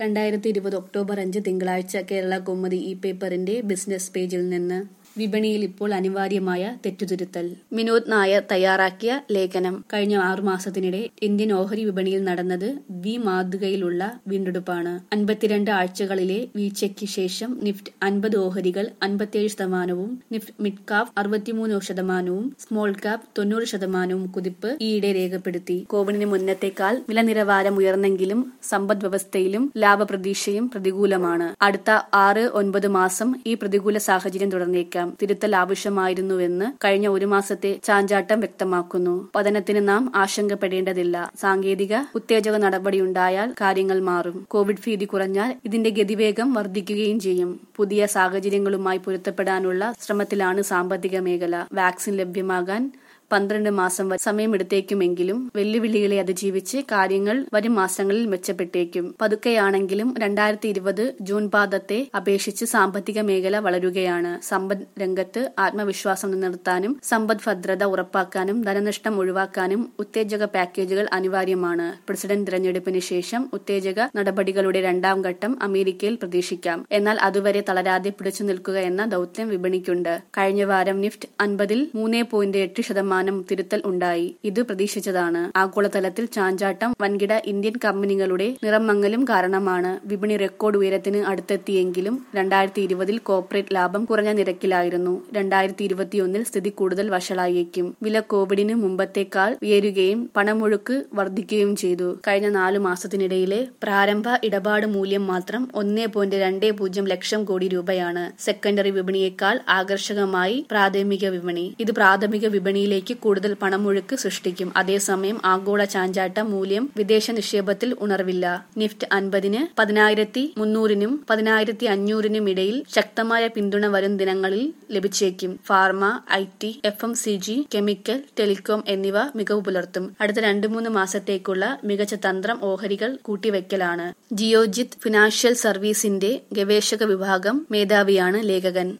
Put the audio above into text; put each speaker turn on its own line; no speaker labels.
രണ്ടായിരത്തി ഇരുപത് ഒക്ടോബർ അഞ്ച് തിങ്കളാഴ്ച കേരള കൗമുദി ഈ പേപ്പറിന്റെ ബിസിനസ് പേജിൽ നിന്ന് വിപണിയിൽ ഇപ്പോൾ അനിവാര്യമായ തെറ്റുതിരുത്തൽ വിനോദ് നായർ തയ്യാറാക്കിയ ലേഖനം കഴിഞ്ഞ ആറുമാസത്തിനിടെ ഇന്ത്യൻ ഓഹരി വിപണിയിൽ നടന്നത് വി മാതൃകയിലുള്ള വീണ്ടെടുപ്പാണ് അൻപത്തിരണ്ട് ആഴ്ചകളിലെ വീഴ്ചയ്ക്ക് ശേഷം നിഫ്റ്റ് അൻപത് ഓഹരികൾ അൻപത്തിയേഴ് ശതമാനവും നിഫ്റ്റ് മിഡ് കാപ്പ് അറുപത്തിമൂന്ന് ശതമാനവും സ്മോൾ കാപ്പ് തൊണ്ണൂറ് ശതമാനവും കുതിപ്പ് ഈയിടെ രേഖപ്പെടുത്തി കോവിഡിന് മുന്നത്തേക്കാൾ വില നിലവാരം ഉയർന്നെങ്കിലും സമ്പദ് വ്യവസ്ഥയിലും ലാഭപ്രതീക്ഷയും പ്രതികൂലമാണ് അടുത്ത ആറ് ഒൻപത് മാസം ഈ പ്രതികൂല സാഹചര്യം തുടർന്നേക്കാം തിരുത്തൽ ആവശ്യമായിരുന്നുവെന്ന് കഴിഞ്ഞ ഒരു മാസത്തെ ചാഞ്ചാട്ടം വ്യക്തമാക്കുന്നു പതനത്തിന് നാം ആശങ്കപ്പെടേണ്ടതില്ല സാങ്കേതിക ഉത്തേജക നടപടിയുണ്ടായാൽ കാര്യങ്ങൾ മാറും കോവിഡ് ഭീതി കുറഞ്ഞാൽ ഇതിന്റെ ഗതിവേഗം വർദ്ധിക്കുകയും ചെയ്യും പുതിയ സാഹചര്യങ്ങളുമായി പൊരുത്തപ്പെടാനുള്ള ശ്രമത്തിലാണ് സാമ്പത്തിക മേഖല വാക്സിൻ ലഭ്യമാകാൻ പന്ത്രണ്ട് മാസം സമയമെടുത്തേക്കുമെങ്കിലും വെല്ലുവിളികളെ അതിജീവിച്ച് കാര്യങ്ങൾ വരും മാസങ്ങളിൽ മെച്ചപ്പെട്ടേക്കും പതുക്കെയാണെങ്കിലും രണ്ടായിരത്തി ഇരുപത് ജൂൺ പാദത്തെ അപേക്ഷിച്ച് സാമ്പത്തിക മേഖല വളരുകയാണ് സമ്പദ് രംഗത്ത് ആത്മവിശ്വാസം നിലനിർത്താനും സമ്പദ് ഭദ്രത ഉറപ്പാക്കാനും ധനനഷ്ടം ഒഴിവാക്കാനും ഉത്തേജക പാക്കേജുകൾ അനിവാര്യമാണ് പ്രസിഡന്റ് തിരഞ്ഞെടുപ്പിന് ശേഷം ഉത്തേജക നടപടികളുടെ രണ്ടാം ഘട്ടം അമേരിക്കയിൽ പ്രതീക്ഷിക്കാം എന്നാൽ അതുവരെ തളരാതെ പിടിച്ചു നിൽക്കുക എന്ന ദൌത്യം വിപണിക്കുണ്ട് കഴിഞ്ഞ വാരം നിഫ്റ്റ് അൻപതിൽ മൂന്ന് പോയിന്റ് എട്ട് ശതമാനം തിരുത്തൽ ഉണ്ടായി ഇത് പ്രതീക്ഷിച്ചതാണ് ആഗോളതലത്തിൽ ചാഞ്ചാട്ടം വൻകിട ഇന്ത്യൻ കമ്പനികളുടെ നിറമങ്ങലും കാരണമാണ് വിപണി റെക്കോർഡ് ഉയരത്തിന് അടുത്തെത്തിയെങ്കിലും രണ്ടായിരത്തി ഇരുപതിൽ കോർപ്പറേറ്റ് ലാഭം കുറഞ്ഞ നിരക്കിലായിരുന്നു രണ്ടായിരത്തി ഇരുപത്തിയൊന്നിൽ സ്ഥിതി കൂടുതൽ വഷളായേക്കും വില കോവിഡിന് മുമ്പത്തേക്കാൾ ഉയരുകയും പണമൊഴുക്ക് വർദ്ധിക്കുകയും ചെയ്തു കഴിഞ്ഞ നാലു മാസത്തിനിടയിലെ പ്രാരംഭ ഇടപാട് മൂല്യം മാത്രം ഒന്നേ പോയിന്റ് രണ്ട് പൂജ്യം ലക്ഷം കോടി രൂപയാണ് സെക്കൻഡറി വിപണിയേക്കാൾ ആകർഷകമായി പ്രാഥമിക വിപണി ഇത് പ്രാഥമിക വിപണിയിലേക്ക് കൂടുതൽ പണമൊഴുക്ക് സൃഷ്ടിക്കും അതേസമയം ആഗോള ചാഞ്ചാട്ട മൂല്യം വിദേശ നിക്ഷേപത്തിൽ ഉണർവില്ല നിഫ്റ്റ് അൻപതിന് പതിനായിരത്തി മുന്നൂറിനും പതിനായിരത്തി അഞ്ഞൂറിനും ഇടയിൽ ശക്തമായ പിന്തുണ വരും ദിനങ്ങളിൽ ലഭിച്ചേക്കും pharma I T F M C G chemical telecom എന്നിവ മികവ് പുലർത്തും അടുത്ത രണ്ടു മൂന്ന് മാസത്തേക്കുള്ള മികച്ച തന്ത്രം ഓഹരികൾ കൂട്ടിവെക്കലാണ് ജിയോജിത് ഫിനാൻഷ്യൽ സർവീസിന്റെ ഗവേഷക വിഭാഗം മേധാവിയാണ് ലേഖകൻ